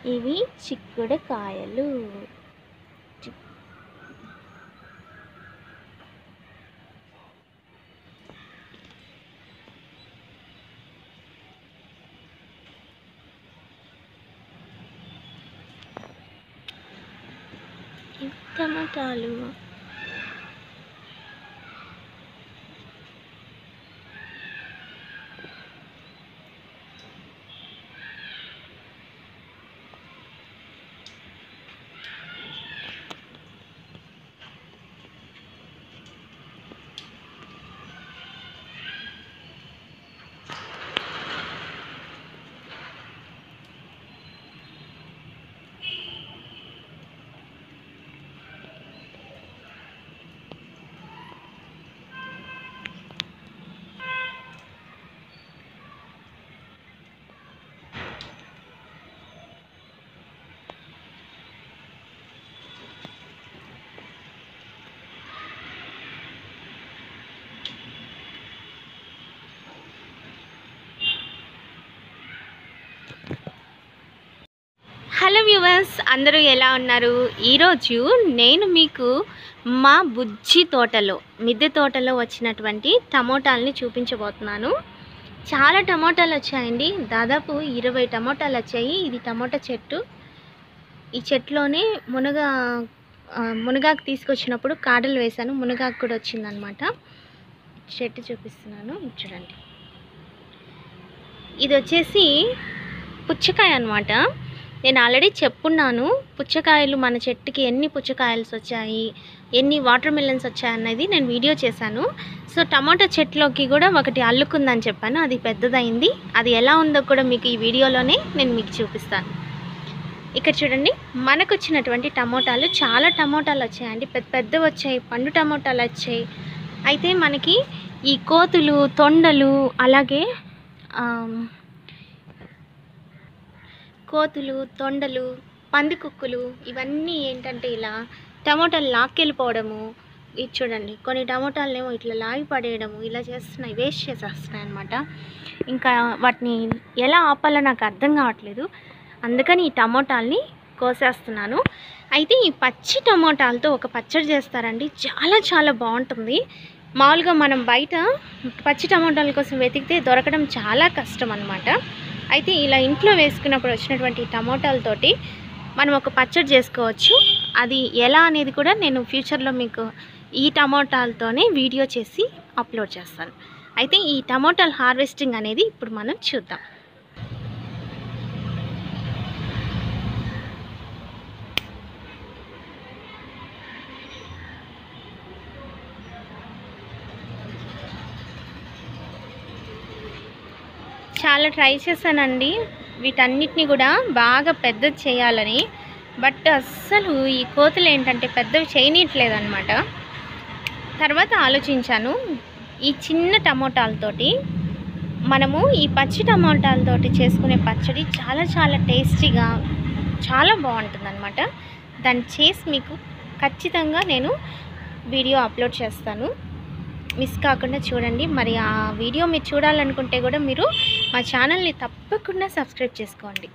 ఇవి చిక్కుడు కాయలు ఇవి టమాటాలు హలో వ్యూవర్స్ అందరూ ఎలా ఉన్నారు ఈరోజు నేను మీకు మా బుజ్జి తోటలో మిద్దె తోటలో వచ్చినటువంటి టమోటాలని చూపించబోతున్నాను చాలా టమోటాలు వచ్చాయండి దాదాపు ఇరవై టమోటాలు వచ్చాయి ఇది టమోటా చెట్టు ఈ చెట్టులోనే మునగ ఆ, మునగాకు తీసుకొచ్చినప్పుడు కాడలు వేశాను మునగాకు కూడా వచ్చిందనమాట చెట్టు చూపిస్తున్నాను ఇది చూడండి ఇది వచ్చేసి పుచ్చకాయ అనమాట నేను ఆల్రెడీ చెప్పున్నాను పుచ్చకాయలు మన చెట్టుకి ఎన్ని పుచ్చకాయలు వచ్చాయి ఎన్ని వాటర్ మిలన్స్ వచ్చాయి అన్నది నేను వీడియో చేశాను సో టమాటా చెట్లోకి కూడా ఒకటి అల్లుకుందని చెప్పాను అది పెద్దదైంది అది ఎలా ఉందో కూడా మీకు ఈ వీడియోలోనే నేను మీకు చూపిస్తాను ఇక్కడ చూడండి మనకు వచ్చినటువంటి టమోటాలు చాలా టమోటాలు వచ్చాయండి పెద్ద పెద్దవి వచ్చాయి పండు టమోటాలు వచ్చాయి అయితే మనకి ఈ కోతులు తొండలు అలాగే ఆమ్, కోతులు తొండలు పందికుక్కులు ఇవన్నీ ఏంటంటే ఇలా టమోటాలు లాక్కెళ్ళిపోవడము ఇది చూడండి కొన్ని టమోటాలనేమో ఇట్లా లాగి పడేయడము ఇలా చేస్తున్నాయి వేస్ట్ చేసేస్తున్నాయి అనమాట ఇంకా వాటిని ఎలా ఆపాలో నాకు అర్థం కావట్లేదు అందుకని ఈ టమోటాల్ని కోసేస్తున్నాను అయితే ఈ పచ్చి టమోటాలతో ఒక పచ్చడి చేస్తారండి చాలా చాలా బాగుంటుంది మామూలుగా మనం బయట పచ్చి టమోటాల కోసం వెతికితే దొరకడం చాలా కష్టం అనమాట అయితే ఇలా ఇంట్లో వేసుకున్నప్పుడు వచ్చినటువంటి టమోటాలతోటి మనం ఒక పచ్చడి చేసుకోవచ్చు అది ఎలా అనేది కూడా నేను ఫ్యూచర్లో మీకు ఈ టమోటాలతోనే వీడియో చేసి అప్లోడ్ చేస్తాను అయితే ఈ టమోటాల హార్వెస్టింగ్ అనేది ఇప్పుడు మనం చూద్దాం చాలా ట్రై చేశానండి వీటన్నిటిని కూడా బాగా పెద్దది చేయాలని బట్ అస్సలు ఈ కోతులు ఏంటంటే పెద్దవి చేయనీయట్లేదు అనమాట తర్వాత ఆలోచించాను ఈ చిన్న టమోటాలతోటి మనము ఈ పచ్చి టమోటాలతోటి చేసుకునే పచ్చడి చాలా చాలా టేస్టీగా చాలా బాగుంటుంది అనమాట దాన్ని చేసి మీకు ఖచ్చితంగా నేను వీడియో అప్లోడ్ చేస్తాను మిస్ కాకుండా చూడండి మరి ఆ వీడియో మీరు చూడాలనుకుంటే కూడా మీరు మా ఛానల్ని తప్పకుండా సబ్స్క్రైబ్ చేసుకోండి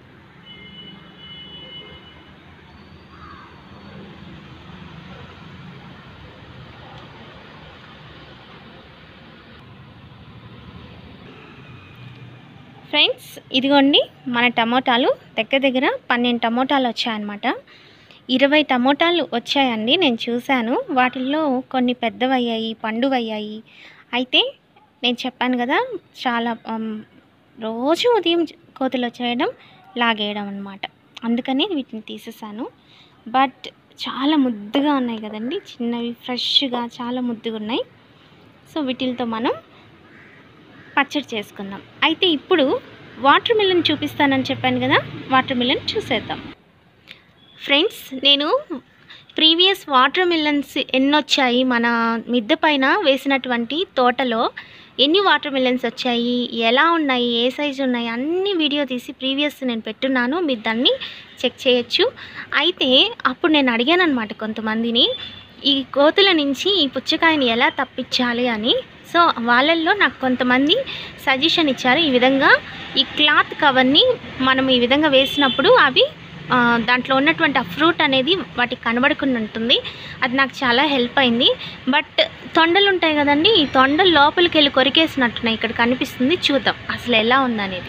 ఫ్రెండ్స్ ఇదిగోండి మన టమోటాలు దగ్గర దగ్గర పన్నెండు టమోటాలు వచ్చాయన్నమాట ఇరవై టమోటాలు వచ్చాయండి నేను చూశాను వాటిల్లో కొన్ని పెద్దవయ్యాయి పండువయ్యాయి అయితే నేను చెప్పాను కదా చాలా ఆమ్, రోజు ఉదయం కోతులు వచ్చేయడం లాగేయడం అనమాట అందుకని వీటిని తీసేసాను బట్ చాలా ముద్దుగా ఉన్నాయి కదండి చిన్నవి ఫ్రెష్గా చాలా ముద్దుగా ఉన్నాయి సో వీటితో మనం పచ్చడి చేసుకుందాం అయితే ఇప్పుడు వాటర్ మిలన్ చూపిస్తానని చెప్పాను కదా వాటర్ మిలన్ చూసేద్దాం ఫ్రెండ్స్ నేను ప్రీవియస్ వాటర్ మిలన్స్ ఎన్ని వచ్చాయి మన మిద్దె పైన వేసినటువంటి తోటలో ఎన్ని వాటర్ మిలన్స్ వచ్చాయి ఎలా ఉన్నాయి ఏ సైజు ఉన్నాయి అన్ని వీడియో తీసి ప్రీవియస్ నేను పెట్టున్నాను మీరు దాన్ని చెక్ చేయొచ్చు అయితే అప్పుడు నేను అడిగాను అనమాట కొంతమందిని ఈ కోతుల నుంచి ఈ పుచ్చకాయని ఎలా తప్పించాలి అని సో వాళ్ళల్లో నాకు కొంతమంది సజెషన్ ఇచ్చారు ఈ విధంగా ఈ క్లాత్ కవర్ని మనం ఈ విధంగా వేసినప్పుడు అవి ఆ, దాంట్లో ఉన్నటువంటి ఆ ఫ్రూట్ అనేది వాటికి కనబడకుండా ఉంటుంది అది నాకు చాలా హెల్ప్ అయింది బట్ తొండలు ఉంటాయి కదండి ఈ తొండలు లోపలికి వెళ్ళి కొరికేసినట్టున్నాయి ఇక్కడ కనిపిస్తుంది చూద్దాం అసలు ఎలా ఉందనేది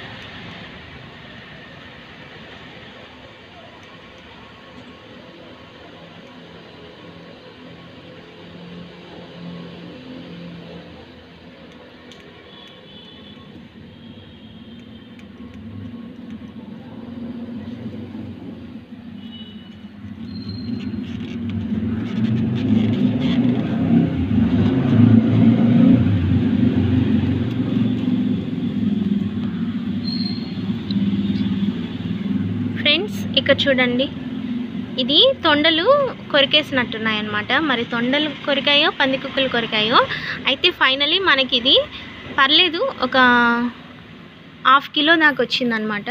ఫ్రెండ్స్ ఇక్కడ చూడండి ఇది తొండలు కొరికేసినట్టున్నాయి అన్నమాట మరి తొండలు కొరికాయో పందికుక్కలు కొరికాయో అయితే ఫైనలీ మనకి ఇది పర్లేదు ఒక హాఫ్ కిలో దాకా వచ్చిందనమాట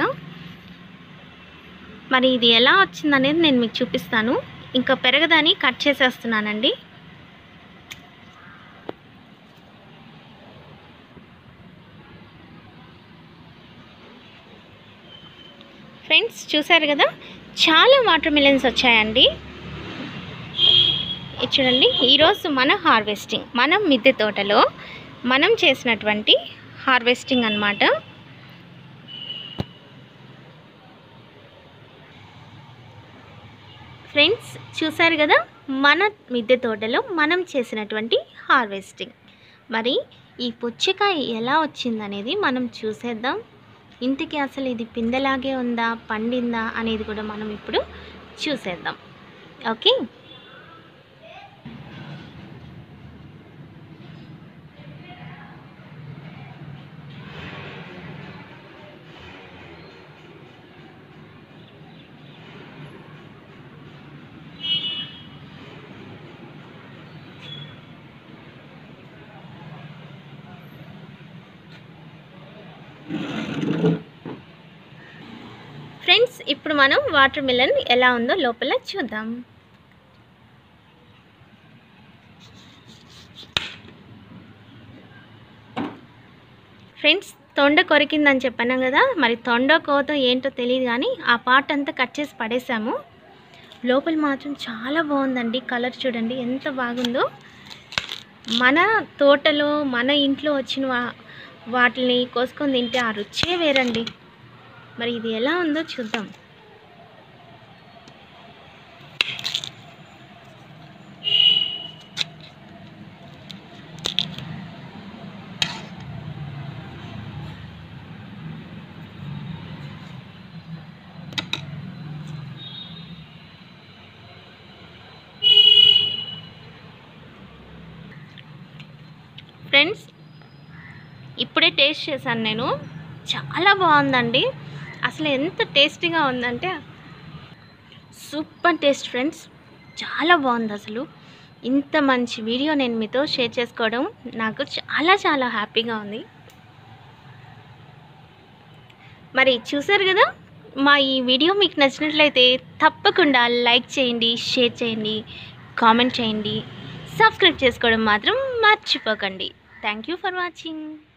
మరి ఇది ఎలా వచ్చిందనేది నేను మీకు చూపిస్తాను ఇంకా పెరగదని కట్ చేసేస్తున్నానండి ఫ్రెండ్స్ చూసారు కదా చాలా వాటర్ మిలన్స్ వచ్చాయండి ఇది చూడండి ఈరోజు మన హార్వెస్టింగ్ మనం మిద్దె తోటలో మనం చేసినటువంటి హార్వెస్టింగ్ అన్నమాట ఫ్రెండ్స్ చూసారు కదా మన మిద్దె తోటలో మనం చేసినటువంటి హార్వెస్టింగ్ మరి ఈ పుచ్చకాయ ఎలా వచ్చిందనేది మనం చూసేద్దాం ఇంతకీ అసలు ఇది పిందెలాగే ఉందా పండిందా అనేది కూడా మనం ఇప్పుడు చూసేద్దాం ఓకే ఫ్రెండ్స్ ఇప్పుడు మనం వాటర్ మిలన్ ఎలా ఉందో లోపల చూద్దాం ఫ్రెండ్స్ తొండ కొరికిందని చెప్పాను కదా మరి తొండ కోత ఏంటో తెలియదు కానీ ఆ పార్ట్ అంతా కట్ చేసి పడేసాము లోపల మాత్రం చాలా బాగుందండి కలర్ చూడండి ఎంత బాగుందో మన తోటలో మన ఇంట్లో వచ్చిన వా- వాటిని కోసుకొని తింటే ఆ రుచే వేరండి మరి ఇది ఎలా ఉందో చూద్దాం ఫ్రెండ్స్ ఇప్పుడే టేస్ట్ చేశాను నేను చాలా బాగుందండి అసలు ఎంత టేస్టీగా ఉందంటే సూపర్ టేస్ట్ ఫ్రెండ్స్ చాలా బాగుంది అసలు ఇంత మంచి వీడియో నేను మీతో షేర్ చేసుకోవడం నాకు చాలా చాలా హ్యాపీగా ఉంది మరి చూసారు కదా మా ఈ వీడియో మీకు నచ్చినట్లయితే తప్పకుండా లైక్ చేయండి షేర్ చేయండి కామెంట్ చేయండి సబ్స్క్రైబ్ చేసుకోవడం మాత్రం మర్చిపోకండి థ్యాంక్ యూ ఫర్ వాచింగ్